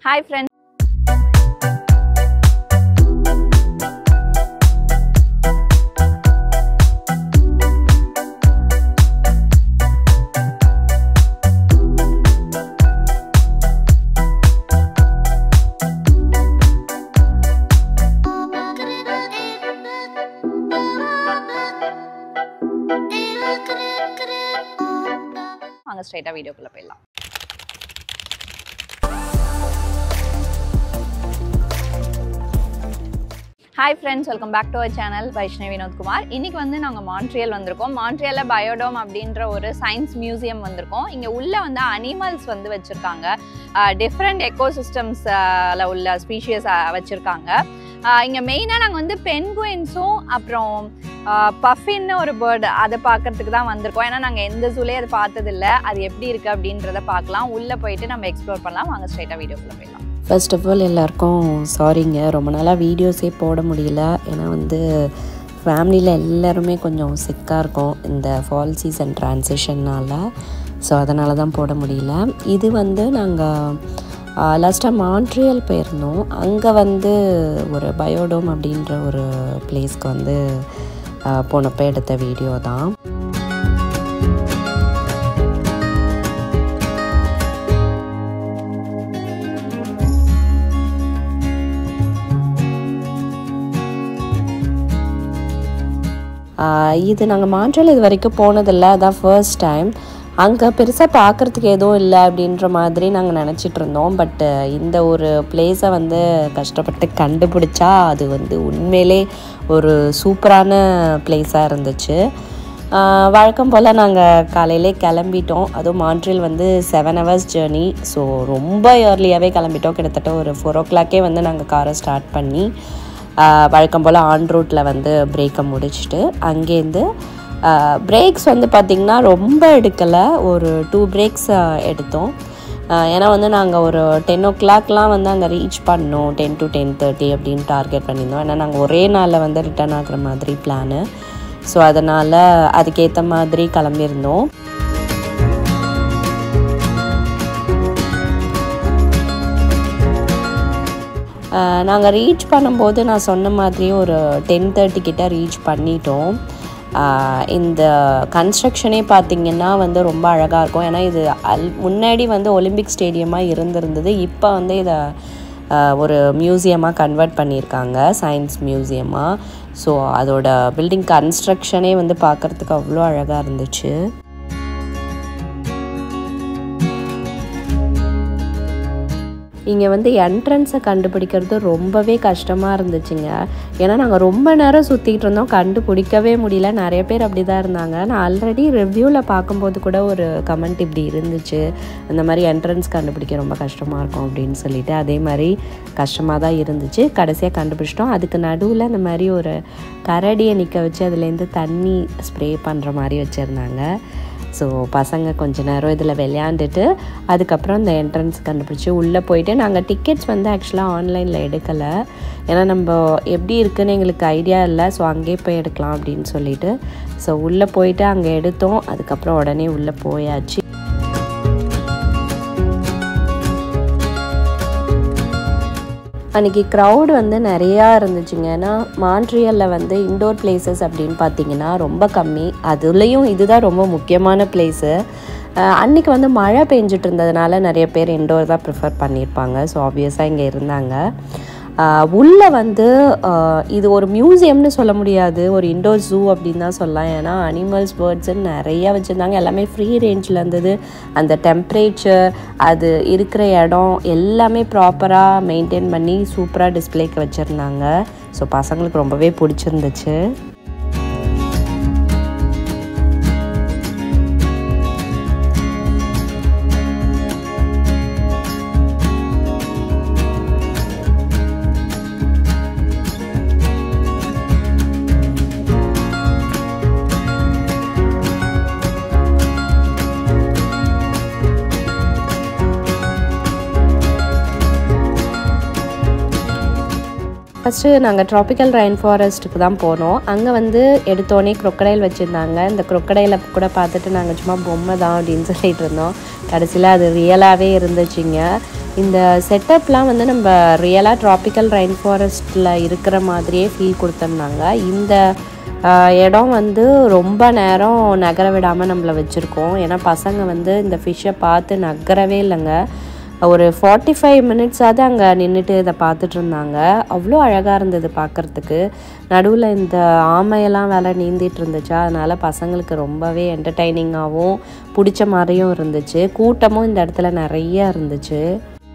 hi friends வாங்க ஸ்ட்ரைட்டாக வீடியோக்குள்ளே போயிடலாம் hi friends welcome back to our channel Vaishnavi Vinodkumar இன்னைக்கு வந்து நாங்கள் மான்ட்ரியல் வந்திருக்கோம் மான்ட்ரியலில் பயோடோம் அப்படின்ற ஒரு சயின்ஸ் மியூசியம் வந்திருக்கோம் இங்கே உள்ளே வந்து அனிமல்ஸ் வந்து வச்சுருக்காங்க டிஃப்ரெண்ட் எக்கோசிஸ்டம்ஸில் உள்ள ஸ்பீஷியஸ் வச்சுருக்காங்க இங்கே மெயினாக நாங்கள் வந்து பென்குயின்ஸும் அப்புறம் பஃபின்னு ஒரு பேர்டு அதை பார்க்கறதுக்கு தான் வந்திருக்கோம் ஏன்னா நாங்கள் எந்த ஜூலே அதை பார்த்ததில்ல அது எப்படி இருக்குது அப்படின்றத பார்க்கலாம் உள்ளே போயிட்டு நம்ம எக்ஸ்ப்ளோர் பண்ணலாம் வாங்க ஸ்ட்ரைட்டாக வீடியோக்குள்ளே போயிடலாம் ஃபர்ஸ்ட் ஆஃப் ஆல் எல்லாருக்கும் சாரிங்க ரொம்ப நாளாக வீடியோஸே போட முடியல ஏன்னா வந்து ஃபேமிலியில் எல்லாருமே கொஞ்சம் சிக்காக இருக்கும் இந்த ஃபால் சீசன் ட்ரான்சிஷன்னால் ஸோ அதனால தான் போட முடியல இது வந்து நாங்கள் லாஸ்ட்டாக மான்ட்ரியல் போயிருந்தோம் அங்கே வந்து ஒரு பயோடோம் அப்படின்ற ஒரு பிளேஸ்க்கு வந்து ஆஹ், போனப்போ எடுத்த வீடியோ தான் ஆஹ் இது நாங்கள் மான்ட்ரியல் இது வரைக்கும் போனதில்லை அதான் ஃபர்ஸ்ட் டைம் அங்கே பெருசாக பார்க்குறதுக்கு எதுவும் இல்லை அப்படின்ற மாதிரி நாங்கள் நினச்சிட்டு இருந்தோம் பட்டு இந்த ஒரு பிளேஸை வந்து கஷ்டப்பட்டு கண்டுபிடிச்சா அது வந்து உண்மையிலே ஒரு சூப்பரான பிளேஸாக இருந்துச்சு ஆஹ் வழக்கம் போல் நாங்கள் காலையிலே கிளம்பிட்டோம் அதுவும் மான்ட்ரியல் வந்து செவன் ஹவர்ஸ் ஜேர்னி ஸோ ரொம்ப ஏர்லியாகவே கிளம்பிட்டோம் கிட்டத்தட்ட ஒரு ஃபோர் ஓ கிளாக்கே வந்து நாங்கள் காரை ஸ்டார்ட் பண்ணி ஆஹ் வழக்கம் போல் ஆன் ரூட்டில் வந்து பிரேக்கை முடிச்சுட்டு அங்கேருந்து பிரேக்ஸ் வந்து பார்த்திங்கன்னா ரொம்ப எடுக்கலை ஒரு டூ பிரேக்ஸ் எடுத்தோம் ஆஹ் ஏன்னா வந்து நாங்கள் ஒரு டென் ஓ கிளாக்லாம் வந்து அங்கே ரீச் பண்ணோம் டென் டு டென் தேர்ட்டி அப்படின்னு டார்கெட் பண்ணியிருந்தோம் ஏன்னா நாங்கள் ஒரே நாளில் வந்து ரிட்டர்ன் ஆகுற மாதிரி பிளானு ஸோ அதனால் அதுக்கேற்ற மாதிரி கிளம்பியிருந்தோம் நாங்கள் ரீச் பண்ணும்போது நான் சொன்ன மாதிரி ஒரு டென் தேர்ட்டி கிட்ட ரீச் பண்ணிட்டோம் ஆஹ் இந்த கன்ஸ்ட்ரக்ஷனே பார்த்திங்கன்னா வந்து ரொம்ப அழகாக இருக்கும் ஏன்னா இது அல் முன்னாடி வந்து ஒலிம்பிக் ஸ்டேடியமாக இருந்திருந்தது இப்போ வந்து இதை ஆஹ் ஒரு மியூசியமாக கன்வெர்ட் பண்ணியிருக்காங்க சயின்ஸ் மியூசியமாக ஸோ அதோட பில்டிங் கன்ஸ்ட்ரக்ஷனே வந்து பார்க்குறதுக்கு அவ்வளோ அழகாக இருந்துச்சு இங்கே வந்து என்ட்ரன்ஸை கண்டுபிடிக்கிறது ரொம்பவே கஷ்டமாக இருந்துச்சுங்க ஏன்னா நாங்கள் ரொம்ப நேரம் சுற்றிட்டு இருந்தோம் கண்டுபிடிக்கவே முடியல நிறைய பேர் அப்படி தான் இருந்தாங்க நான் ஆல்ரெடி ரிவ்யூவில் பார்க்கும்போது கூட ஒரு கமெண்ட் இப்படி இருந்துச்சு அந்த மாதிரி என்ட்ரன்ஸ் கண்டுபிடிக்க ரொம்ப கஷ்டமாக இருக்கும் அப்படின்னு சொல்லிட்டு அதே மாதிரி கஷ்டமாக தான் இருந்துச்சு கடைசியாக கண்டுபிடிச்சிட்டோம் அதுக்கு நடுவில் அந்த மாதிரி ஒரு கரடியை நிற்க வச்சு அதுலேருந்து தண்ணி ஸ்ப்ரே பண்ணுற மாதிரி வச்சுருந்தாங்க ஸோ பசங்க கொஞ்ச நேரம் இதில் விளையாண்டுட்டு அதுக்கப்புறம் இந்த என்ட்ரன்ஸ் கண்டுபிடிச்சி உள்ளே போயிட்டு நாங்கள் டிக்கெட்ஸ் வந்து ஆக்சுவலாக ஆன்லைனில் எடுக்கலை ஏன்னா நம்ம எப்படி இருக்குன்னு எங்களுக்கு ஐடியா இல்லை ஸோ அங்கேயே போய் எடுக்கலாம் அப்படின்னு சொல்லிட்டு ஸோ உள்ளே போயிட்டு அங்கே எடுத்தோம் அதுக்கப்புறம் உடனே உள்ளே போயாச்சு அன்றைக்கி க்ரௌட் வந்து நிறையா இருந்துச்சுங்க ஏன்னா மான்ட்ரியலில் வந்து இண்டோர் பிளேசஸ் அப்படின்னு பார்த்தீங்கன்னா ரொம்ப கம்மி அதுலேயும் இதுதான் ரொம்ப முக்கியமான பிளேஸு அன்றைக்கி வந்து மழை பெஞ்சிட்டு இருந்ததுனால நிறைய பேர் இண்டோர் தான் ப்ரிஃபர் பண்ணியிருப்பாங்க ஸோ ஆப்வியஸாக இங்கே இருந்தாங்க உள்ளே வந்து ஆஹ் இது ஒரு மியூசியம்னு சொல்ல முடியாது ஒரு இண்டோர் ஜூ அப்படின்னு தான் சொல்லலாம் ஏன்னா அனிமல்ஸ் பேர்ட்ஸுன்னு நிறையா வச்சுருந்தாங்க எல்லாமே ஃப்ரீ ரேஞ்சில் இருந்தது அந்த டெம்ப்ரேச்சர் அது இருக்கிற இடம் எல்லாமே ப்ராப்பராக மெயின்டைன் பண்ணி சூப்பராக டிஸ்ப்ளேக்கு வச்சுருந்தாங்க ஸோ பசங்களுக்கு ரொம்பவே பிடிச்சிருந்துச்சு ஃபஸ்ட்டு நாங்கள் ட்ராபிக்கல் ரெயின் ஃபாரஸ்ட்டுக்கு தான் போனோம் அங்கே வந்து எடுத்தோடனே crocodile வச்சுருந்தாங்க இந்த crocodile கூட பார்த்துட்டு நாங்கள் சும்மா பொம்மை தான் அப்படின்னு சொல்லிட்டு இருந்தோம் கடைசியில் அது ரியலாகவே இருந்துச்சுங்க இந்த செட்டப்லாம் வந்து நம்ம ரியலாக ட்ராபிக்கல் ரெயின் ஃபாரஸ்ட்டில் இருக்கிற மாதிரியே ஃபீல் கொடுத்துருந்தாங்க இந்த ஆஹ், இடம் வந்து ரொம்ப நேரம் நகர விடாமல் நம்மளை வச்சுருக்கோம் ஏன்னா பசங்க வந்து இந்த ஃபிஷ்ஷை பார்த்து நகரவே இல்லைங்க ஒரு ஃபார்ட்டி ஃபைவ் மினிட்ஸாவது அங்கே நின்றுட்டு இதை பார்த்துட்டு இருந்தாங்க அவ்வளோ அழகாக இருந்தது பார்க்குறதுக்கு நடுவில் இந்த ஆமையெல்லாம் வேலை நீந்திட்டு இருந்துச்சா அதனால் பசங்களுக்கு ரொம்பவே என்டர்டைனிங்காகவும் பிடிச்ச மாதிரியும் இருந்துச்சு கூட்டமும் இந்த இடத்துல நிறைய இருந்துச்சு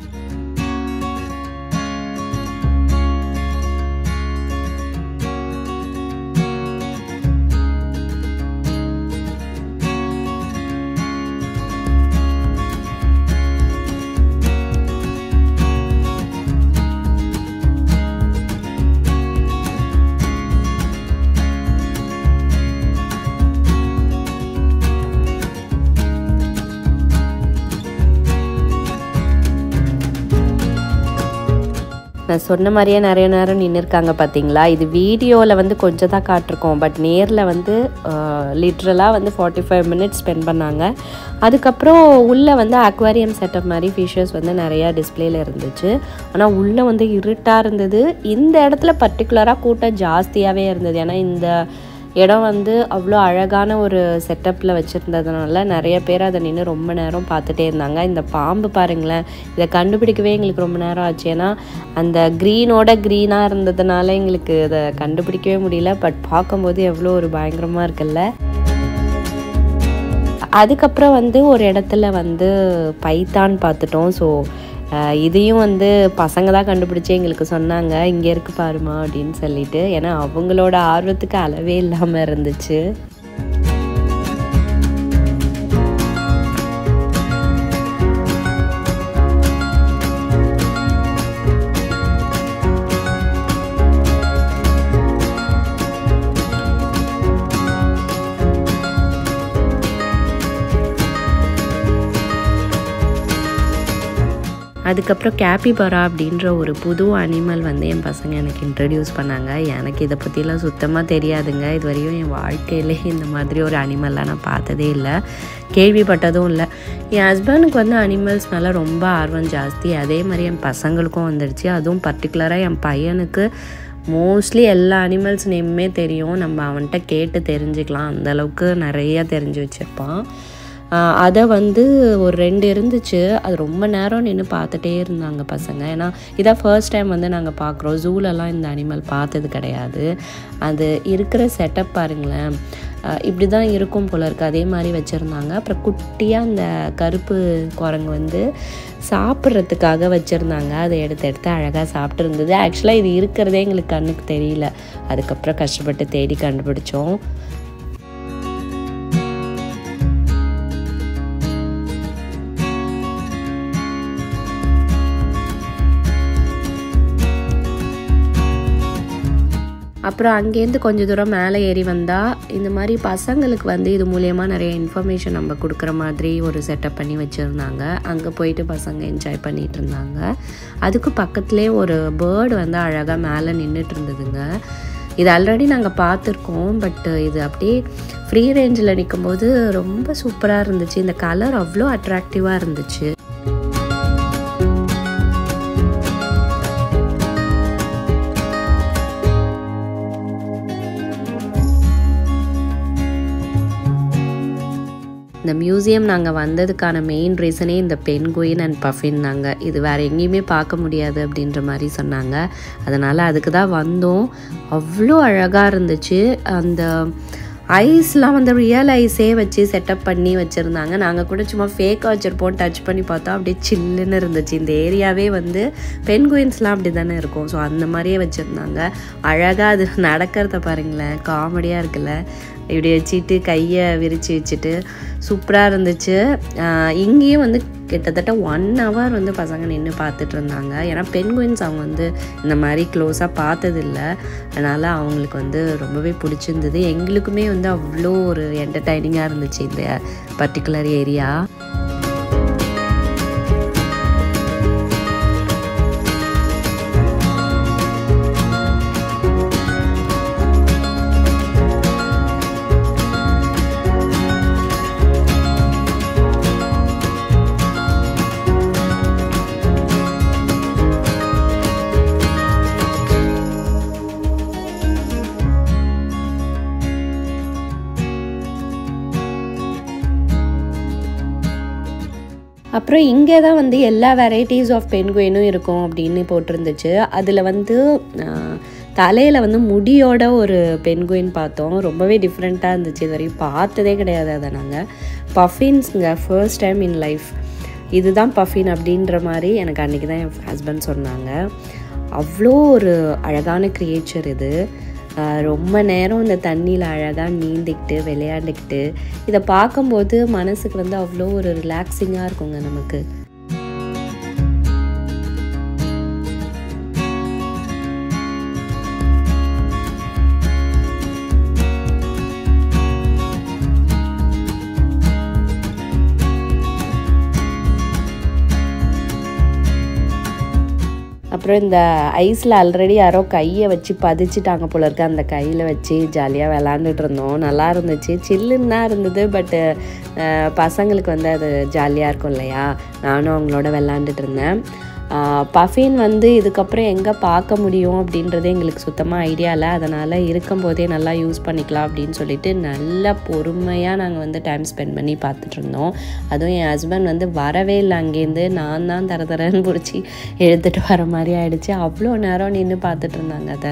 நான் சொன்ன மாதிரியே நிறைய நேரம் நின்றுருக்காங்க பார்த்தீங்களா இது வீடியோவில் வந்து கொஞ்சம் தான் காட்டிருக்கோம் பட் நேரில் வந்து லிட்ரலாக வந்து ஃபார்ட்டி ஃபைவ் மினிட்ஸ் ஸ்பெண்ட் பண்ணாங்க அதுக்கப்புறம் உள்ளே வந்து அக்வாரியம் செட்டப் மாதிரி ஃபிஷஸ் வந்து நிறையா டிஸ்பிளேல இருந்துச்சு ஆனால் உள்ளே வந்து இருட்டாக இருந்தது இந்த இடத்துல பர்டிகுலராக கூட்டம் ஜாஸ்தியாகவே இருந்தது ஏன்னா இந்த இடம் வந்து அவ்வளோ அழகான ஒரு செட்டப்பில் வச்சுருந்ததுனால நிறைய பேர் அதை நின்று ரொம்ப நேரம் பார்த்துட்டே இருந்தாங்க இந்த பாம்பு பாருங்களேன் இதை கண்டுபிடிக்கவே எங்களுக்கு ரொம்ப நேரம் ஆச்சு ஏன்னா அந்த க்ரீனோட க்ரீனாக இருந்ததுனால எங்களுக்கு அதை கண்டுபிடிக்கவே முடியல பட் பார்க்கும்போது எவ்வளோ ஒரு பயங்கரமாக இருக்குல்ல அதுக்கப்புறம் வந்து ஒரு இடத்துல வந்து பைத்தான் பார்த்துட்டோம் ஸோ இதையும் வந்து பசங்க தான் கண்டுபிடிச்சி எங்களுக்கு சொன்னாங்க இங்கே இருக்கு பாருமா அப்படின்னு சொல்லிட்டு ஏன்னா அவங்களோட ஆர்வத்துக்கு அளவே இல்லாமல் இருந்துச்சு அதுக்கப்புறம் கேப்பிபரா அப்படின்ற ஒரு புது அனிமல் வந்து என் பசங்க எனக்கு இன்ட்ரடியூஸ் பண்ணாங்க எனக்கு இதை பற்றிலாம் சுத்தமாக தெரியாதுங்க இது வரையும் என் வாழ்க்கையிலே இந்த மாதிரி ஒரு அனிமல்லாம் நான் பார்த்ததே இல்லை கேள்விப்பட்டதும் இல்லை என் ஹஸ்பண்டுக்கு வந்து அனிமல்ஸ் மேலே ரொம்ப ஆர்வம் ஜாஸ்தி அதே மாதிரி என் பசங்களுக்கும் வந்துடுச்சு அதுவும் பர்டிகுலராக என் பையனுக்கு மோஸ்ட்லி எல்லா அனிமல்ஸ் நேமுமே தெரியும் நம்ம அவன்கிட்ட கேட்டு தெரிஞ்சுக்கலாம் அந்த அளவுக்கு நிறைய தெரிஞ்சு வச்சுருப்பான் ஆஹ் அதை வந்து ஒரு ரெண்டு இருந்துச்சு அது ரொம்ப நேரம் நின்று பார்த்துட்டே இருந்தாங்க பசங்க ஏன்னா இதான் ஃபர்ஸ்ட் டைம் வந்து நாங்கள் பார்க்குறோம் ஜூலெல்லாம் இந்த அனிமல் பார்த்தது கிடையாது அது இருக்கிற செட்டப் பாருங்களேன் ஆஹ் இப்படி தான் இருக்கும் போல இருக்கு அதே மாதிரி வச்சுருந்தாங்க அப்புறம் குட்டியாக அந்த கருப்பு குரங்கு வந்து சாப்பிட்றதுக்காக வச்சுருந்தாங்க அதை எடுத்து எடுத்து அழகாக சாப்பிட்டு இருந்தது ஆக்சுவலாக இது இருக்கிறதே எங்களுக்கு கண்ணுக்கு தெரியல அதுக்கப்புறம் கஷ்டப்பட்டு தேடி கண்டுபிடிச்சோம் அப்புறம் அங்கேருந்து கொஞ்சம் தூரம் மேலே ஏறி வந்தால் இந்த மாதிரி பசங்களுக்கு வந்து இது மூலயமா நிறைய இன்ஃபர்மேஷன் நம்ம கொடுக்குற மாதிரி ஒரு செட்டப் பண்ணி வச்சுருந்தாங்க அங்கே போயிட்டு பசங்க என்ஜாய் பண்ணிட்டு இருந்தாங்க அதுக்கு பக்கத்துலேயே ஒரு பேர்டு வந்து அழகாக மேலே நின்றுட்டு இருந்ததுங்க இது ஆல்ரெடி நாங்கள் பார்த்துருக்கோம் பட் இது அப்படியே ஃப்ரீ ரேஞ்சில் நிற்கும்போது ரொம்ப சூப்பராக இருந்துச்சு இந்த கலர் அவ்வளோ அட்ராக்டிவாக இருந்துச்சு இந்த மியூசியம் நாங்கள் வந்ததுக்கான மெயின் ரீசனே இந்த பென்குயின் அண்ட் பஃபின் தாங்க இது வேறு எங்கேயுமே பார்க்க முடியாது அப்படின்ற மாதிரி சொன்னாங்க அதனால் அதுக்கு தான் வந்தோம் அவ்வளோ அழகாக இருந்துச்சு அந்த ஐஸ்லாம் வந்து ரியல் ஐஸே வச்சு செட்டப் பண்ணி வச்சுருந்தாங்க நாங்கள் கூட சும்மா ஃபேக்காக வச்சுருப்போம் டச் பண்ணி பார்த்தா அப்படியே சில்லுன்னு இருந்துச்சு இந்த ஏரியாவே வந்து பென்குயின்ஸ்லாம் அப்படி தானே இருக்கும் ஸோ அந்த மாதிரியே வச்சுருந்தாங்க அழகாக அது நடக்கிறத பாருங்களேன் காமெடியாக இருக்குல்ல இப்படி வச்சுட்டு கையை விரித்து வச்சுட்டு சூப்பராக இருந்துச்சு ஆஹ் இங்கேயும் வந்து கிட்டத்தட்ட ஒன் ஹவர் வந்து பசங்க நின்று பார்த்துட்டு இருந்தாங்க ஏன்னா பென்குயின்ஸ் அவங்க வந்து இந்த மாதிரி க்ளோஸாக பார்த்ததில்ல அதனால் அவங்களுக்கு வந்து ரொம்பவே பிடிச்சிருந்தது எங்களுக்குமே வந்து அவ்வளோ ஒரு என்டர்டைனிங்காக இருந்துச்சு இந்த பர்டிகுலர் ஏரியா அப்புறம் இங்கே தான் வந்து எல்லா வெரைட்டிஸ் ஆஃப் பென்குயினும் இருக்கும் அப்படின்னு போட்டிருந்துச்சு அதில் வந்து தலையில் வந்து முடியோட ஒரு பென்குயின் பார்த்தோம் ரொம்பவே டிஃப்ரெண்ட்டாக இருந்துச்சு இது வரைக்கும் பார்த்ததே கிடையாது அதை நாங்கள் பஃபின்ஸுங்க ஃபர்ஸ்ட் டைம் இன் லைஃப் இதுதான் பஃபின் அப்படின்ற மாதிரி எனக்கு அன்றைக்கி தான் என் ஹஸ்பண்ட் சொன்னாங்க அவ்வளோ ஒரு அழகான க்ரியேச்சர் இது ஆஹ் ரொம்ப நேரம் இந்த தண்ணியில் அழகாக நீந்திக்கிட்டு விளையாண்டுக்கிட்டு இதை பார்க்கும்போது மனசுக்கு வந்து அவ்வளோ ஒரு ரிலாக்ஸிங்காக இருக்குங்க நமக்கு அப்புறம் இந்த ஐஸில் ஆல்ரெடி யாரோ கையை வச்சு பதிச்சிட்டாங்க போல இருக்கு அந்த கையில் வச்சு ஜாலியாக விளாண்டுட்டு இருந்தோம் நல்லா இருந்துச்சு சில்லுன்னு தான் இருந்தது பட்டு பசங்களுக்கு வந்து அது ஜாலியாக இருக்கும் இல்லையா நானும் அவங்களோட விளாண்டுட்டு இருந்தேன் பஃபின் வந்து இதுக்கப்புறம் எங்கே பார்க்க முடியும் அப்படின்றது எங்களுக்கு சுத்தமாக ஐடியா இல்லை அதனால் இருக்கும்போதே நல்லா யூஸ் பண்ணிக்கலாம் அப்படின்னு சொல்லிட்டு நல்லா பொறுமையாக நாங்கள் வந்து டைம் ஸ்பெண்ட் பண்ணி பார்த்துட்டு இருந்தோம் அதுவும் என் ஹஸ்பண்ட் வந்து வரவே இல்லை அங்கேருந்து நான் தான் தர தரன்னு பிடிச்சி எடுத்துகிட்டு வர மாதிரி ஆயிடுச்சு அவ்வளோ நேரம் நின்று பார்த்துட்டு இருந்தாங்க அதை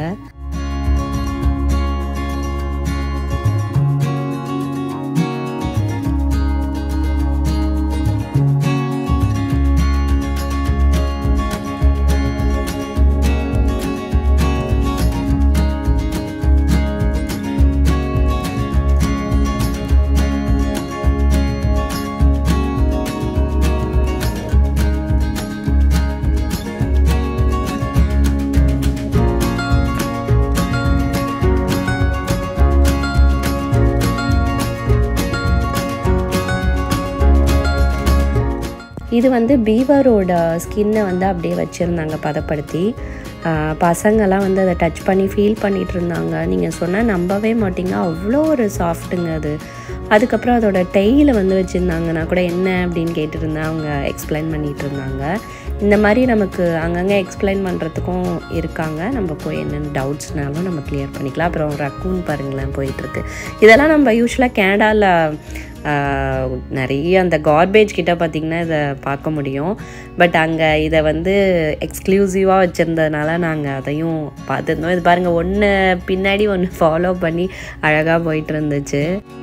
இது வந்து பீவரோட ஸ்கின்னை வந்து அப்படியே வச்சுருந்தாங்க பதப்படுத்தி ஆஹ் பசங்கெல்லாம் வந்து அதை டச் பண்ணி ஃபீல் பண்ணிகிட்டு இருந்தாங்க நீங்கள் சொன்னால் நம்பவே மாட்டீங்க அவ்வளோ ஒரு சாஃப்ட்டுங்க அது அதுக்கப்புறம் அதோட டெய்ல வந்து வச்சுருந்தாங்க நான் கூட என்ன அப்படின்னு கேட்டுருந்தேன் அவங்க எக்ஸ்பிளைன் பண்ணிகிட்டு இருந்தாங்க இந்த மாதிரி நமக்கு அங்கங்கே எக்ஸ்பிளைன் பண்ணுறதுக்கும் இருக்காங்க நம்ம போய் என்னென்ன டவுட்ஸ்னாலும் நம்ம கிளியர் பண்ணிக்கலாம் அப்புறம் ரக்கூன் பாருங்களேன் போயிட்டுருக்கு இதெல்லாம் நம்ம யூஸ்வலாக கேனடாவில் ஆஹ் நிறைய அந்த கார்பேஜ் கிட்ட பார்த்திங்கன்னா இதை பார்க்க முடியும் பட் அங்கே இதை வந்து எக்ஸ்க்ளூசிவாக வச்சுருந்ததுனால நாங்கள் அதையும் பார்த்துருந்தோம் இது பாருங்கள் ஒன்று பின்னாடி ஒன்று ஃபாலோ பண்ணி அழகாக போயிட்டு இருந்துச்சு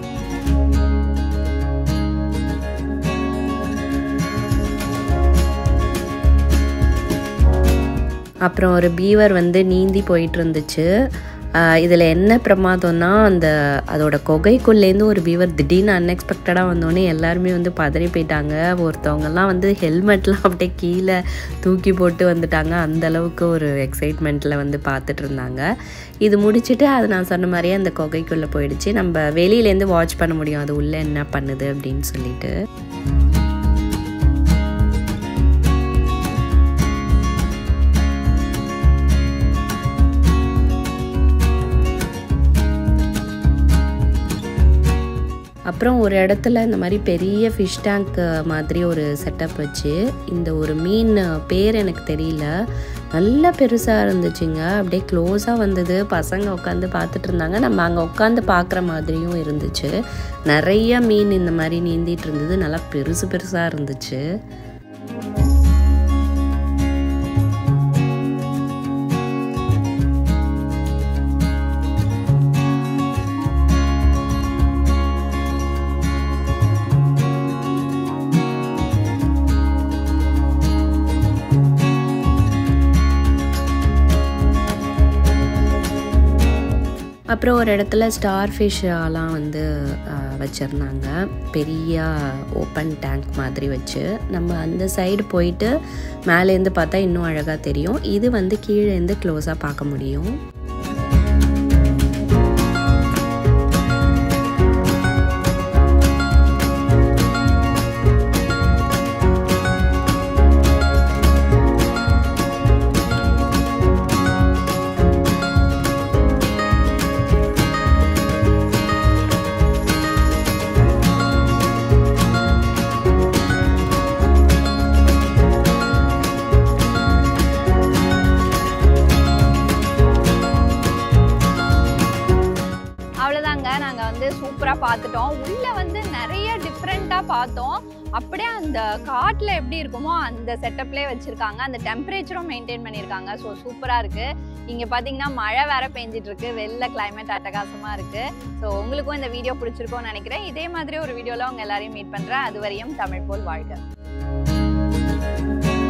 அப்புறம் ஒரு பீவர் வந்து நீந்தி போயிட்டு இருந்துச்சு இதில் என்ன பிரமாதம்னா அந்த அதோட குகைக்குள்ளேருந்து ஒரு பீவர் திடீர்னு அன்எக்ஸ்பெக்டடாக வந்தோடனே எல்லாருமே வந்து பதறி போயிட்டாங்க ஒருத்தவங்கெல்லாம் வந்து ஹெல்மெட்லாம் அப்படியே கீழே தூக்கி போட்டு வந்துட்டாங்க அந்த அளவுக்கு ஒரு எக்ஸைட்மெண்ட்டில் வந்து பார்த்துட்டு இருந்தாங்க இது முடிச்சுட்டு அது நான் சொன்ன மாதிரியே அந்த குகைக்குள்ளே போயிடுச்சு நம்ம வெளியிலேருந்து வாட்ச் பண்ண முடியும் அது உள்ளே என்ன பண்ணுது அப்படின்னு சொல்லிட்டு அப்புறம் ஒரு இடத்துல இந்த மாதிரி பெரிய ஃபிஷ் டேங்க் மாதிரி ஒரு செட்டப் வச்சு இந்த ஒரு மீன் பேர் எனக்கு தெரியல நல்ல பெருசாக இருந்துச்சுங்க அப்படியே க்ளோஸாக வந்தது பசங்க உட்காந்து பார்த்துட்டு இருந்தாங்க நம்ம அங்கே உட்காந்து பார்க்குற மாதிரியும் இருந்துச்சு நிறைய மீன் இந்த மாதிரி நீந்திட்டு இருந்தது நல்லா பெருசு பெருசாக இருந்துச்சு அப்புறம் ஒரு இடத்துல ஸ்டார் ஃபிஷ்ஷெல்லாம் வந்து வச்சுருந்தாங்க பெரிய ஓப்பன் டேங்க் மாதிரி வச்சு நம்ம அந்த சைடு போயிட்டு மேலேருந்து பார்த்தா இன்னும் அழகாக தெரியும் இது வந்து கீழேருந்து க்ளோஸாக பார்க்க முடியும் பார்த்துட்டோம் உள்ள வந்து நிறைய டிஃப்ரெண்ட்டாக பார்த்தோம் அப்படியே அந்த காட்டில் எப்படி இருக்குமோ அந்த செட்டப்லேயே வச்சுருக்காங்க அந்த டெம்பரேச்சரும் மெயின்டைன் பண்ணியிருக்காங்க ஸோ சூப்பராக இருக்குது இங்கே பார்த்தீங்கன்னா மழை வேற பெஞ்சிட்டு இருக்கு வெளில கிளைமேட் அட்டகாசமாக இருக்குது ஸோ உங்களுக்கும் இந்த வீடியோ பிடிச்சிருக்கோன்னு நினைக்கிறேன் இதே மாதிரி ஒரு வீடியோவில் உங்கள் எல்லாரையும் மீட் பண்ணுறேன் அது வரையும் தமிழ் போல் வாழ்க